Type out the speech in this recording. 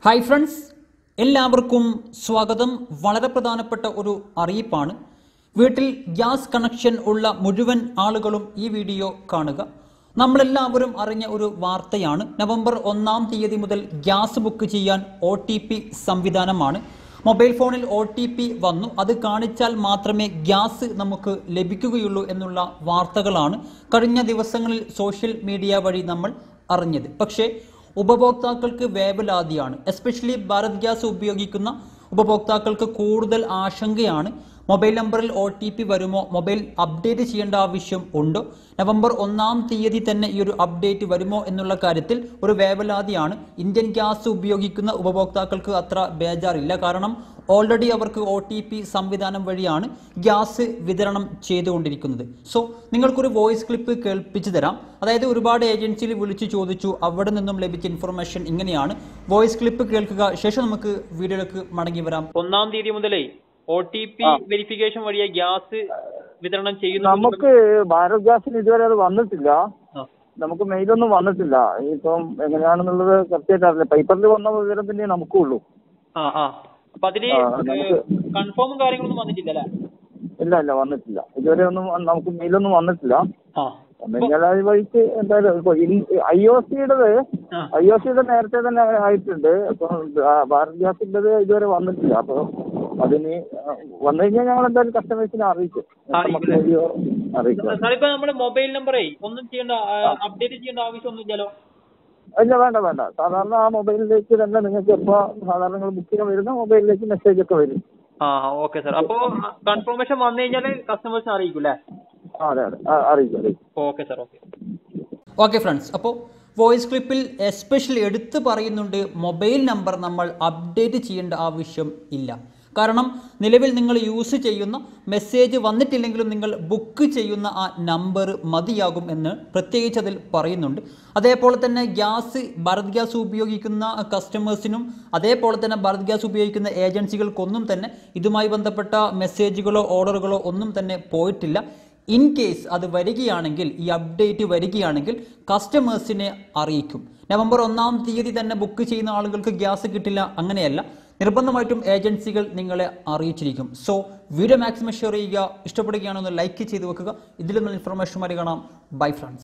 Hi friends എല്ലാവർക്കും സ്വാഗതം വളരെ പ്രധാനപ്പെട്ട ഒരു അറിയിപ്പാണ് വീട്ടിൽ ഗ്യാസ് കണക്ഷൻ ഉള്ള മുഴുവൻ ആളുകളും ഈ വീഡിയോ കാണുക നമ്മളെല്ലാവരും അറിഞ്ഞ ഒരു വാർത്തയാണ് നവംബർ ഒന്നാം തീയതി മുതൽ ഗ്യാസ് ബുക്ക് ചെയ്യാൻ ഒ സംവിധാനമാണ് മൊബൈൽ ഫോണിൽ ഒ ടി പി വന്നു അത് കാണിച്ചാൽ മാത്രമേ ഗ്യാസ് നമുക്ക് ലഭിക്കുകയുള്ളൂ എന്നുള്ള വാർത്തകളാണ് കഴിഞ്ഞ ദിവസങ്ങളിൽ സോഷ്യൽ മീഡിയ വഴി നമ്മൾ അറിഞ്ഞത് പക്ഷേ ഉപഭോക്താക്കൾക്ക് വേവലാതിയാണ് എസ്പെഷ്യലി ഭാരത് ഗ്യാസ് ഉപയോഗിക്കുന്ന ഉപഭോക്താക്കൾക്ക് കൂടുതൽ ആശങ്കയാണ് മൊബൈൽ നമ്പറിൽ ഒ ടി പി വരുമോ മൊബൈൽ അപ്ഡേറ്റ് ചെയ്യേണ്ട ആവശ്യം ഉണ്ടോ നവംബർ ഒന്നാം തീയതി തന്നെ ഈ ഒരു അപ്ഡേറ്റ് വരുമോ എന്നുള്ള കാര്യത്തിൽ ഒരു വേവലാതിയാണ് ഇന്ത്യൻ ഗ്യാസ് ഉപയോഗിക്കുന്ന ഉപഭോക്താക്കൾക്ക് അത്ര ബേജാറില്ല കാരണം ഓൾറെഡി അവർക്ക് ഒ ടി പി സംവിധാനം വഴിയാണ് ഗ്യാസ് വിതരണം ചെയ്തുകൊണ്ടിരിക്കുന്നത് സോ നിങ്ങൾക്കൊരു വോയിസ് ക്ലിപ്പ് കേൾപ്പിച്ചു തരാം അതായത് ഒരുപാട് ഏജൻസിയിൽ വിളിച്ചു ചോദിച്ചു അവിടെ നിന്നും ലഭിച്ച ഇൻഫർമേഷൻ ഇങ്ങനെയാണ് വോയിസ് ക്ലിപ്പ് കേൾക്കുക ശേഷം നമുക്ക് വീഡിയോയിലേക്ക് മടങ്ങി വരാം ഒന്നാം തീയതി മുതലേ ഒ ടി പി വെരിഫിക്കേഷൻ വഴിയെ ഗ്യാസ് വിതരണം ചെയ്യുന്നു നമുക്ക് ഭാരത് ഗ്യാസിന് ഇതുവരെ അത് വന്നിട്ടില്ല നമുക്ക് മെയിലൊന്നും വന്നിട്ടില്ല ഇപ്പം എങ്ങനെയാണെന്നുള്ളത് കറക്റ്റായിട്ട് അറിയില്ല പേപ്പറിൽ വന്ന വിവരം തന്നെ നമുക്കും ഉള്ളൂ ആ ആ അപ്പൊ അതില് ആ, നമുക്ക് കൺഫേമും കാര്യങ്ങളൊന്നും വന്നിട്ടില്ല അല്ലേ ഇല്ല ഇല്ല വന്നിട്ടില്ല ഇതുവരെ ഒന്നും വ- നമുക്ക് മെയിലൊന്നും വന്നിട്ടില്ല ആ വന്നു കഴിഞ്ഞാൽ അത് വഴിക്ക് എന്തായാലും ഇപ്പൊ ഐ ഒ സിയുടേത് ആ. ഐ ഒ സിയുടെ നേരത്തെ തന്നെ ആയിട്ടുണ്ട് അപ്പൊ ഭാരത് ഗ്യാസിൻ്റെത് ഇതുവരെ വന്നിട്ടില്ല അപ്പൊ അതിന് ആ, വന്നു കഴിഞ്ഞാൽ ഞങ്ങൾ എന്തായാലും കസ്റ്റമേഴ്സിനെ അറിയിക്കും നമുക്ക് അറിയിക്കും. വഴിയോ അറിയിക്കാം സാറിപ്പോ നമ്മുടെ മൊബൈൽ നമ്പറേ ഒന്നും ചെയ്യേണ്ട അപ്ഡേറ്റ് ചെയ്യേണ്ട ആവശ്യമൊന്നുമില്ലല്ലോ ഇല്ല വേണ്ട വേണ്ട സാധാരണ ആ മൊബൈലിലേക്ക് തന്നെ നിങ്ങൾക്ക് എപ്പോ സാധാരണ നിങ്ങൾ ബുക്ക് ചെയ്യാൻ വരുന്ന മൊബൈലിലേക്ക് മെസ്സേജ് ഒക്കെ വരും ആ ഓക്കെ സാർ അപ്പോ കൺഫർമേഷൻ വന്നു കഴിഞ്ഞാൽ കസ്റ്റമേഴ്സിനെ അറിയിക്കും അല്ലേ ആ, അതെ അതെ ആ, അറിയിക്കും അറിയിക്കും okay sir okay okay friends അപ്പോൾ വോയിസ് ക്ലിപ്പിൽ എസ്പെഷ്യലി എടുത്തു പറയുന്നുണ്ട് മൊബൈൽ നമ്പർ നമ്മൾ അപ്ഡേറ്റ് ചെയ്യേണ്ട ആവശ്യം ഇല്ല കാരണം നിലവിൽ നിങ്ങൾ യൂസ് ചെയ്യുന്ന മെസ്സേജ് വന്നിട്ടില്ലെങ്കിലും നിങ്ങൾ ബുക്ക് ചെയ്യുന്ന ആ നമ്പർ മതിയാകും എന്ന് പ്രത്യേകിച്ച് അതിൽ പറയുന്നുണ്ട് അതേപോലെ തന്നെ ഗ്യാസ് ഭാരത് ഗ്യാസ് ഉപയോഗിക്കുന്ന കസ്റ്റമേഴ്സിനും അതേപോലെ തന്നെ ഭാരത് ഗ്യാസ് ഉപയോഗിക്കുന്ന ഏജൻസികൾക്കൊന്നും തന്നെ ഇതുമായി ബന്ധപ്പെട്ട മെസ്സേജുകളോ ഓർഡറുകളോ ഒന്നും തന്നെ പോയിട്ടില്ല ഇൻ കേസ് അത് വരികയാണെങ്കിൽ ഈ അപ്ഡേറ്റ് വരികയാണെങ്കിൽ കസ്റ്റമേഴ്സിനെ അറിയിക്കും നവംബർ ഒന്നാം തീയതി തന്നെ ബുക്ക് ചെയ്യുന്ന ആളുകൾക്ക് ഗ്യാസ് കിട്ടില്ല അങ്ങനെയല്ല നിർബന്ധമായിട്ടും ഏജൻസികൾ നിങ്ങളെ അറിയിച്ചിരിക്കും സോ വീഡിയോ മാക്സിമം ഷെയർ ചെയ്യുക ഇഷ്ടപ്പെടുകയാണെന്ന് ലൈക്ക് ചെയ്ത് വെക്കുക ഇതിൽ നിന്ന് ഇൻഫർമേഷൻ കാണാം ബൈ ഫ്രണ്ട്സ്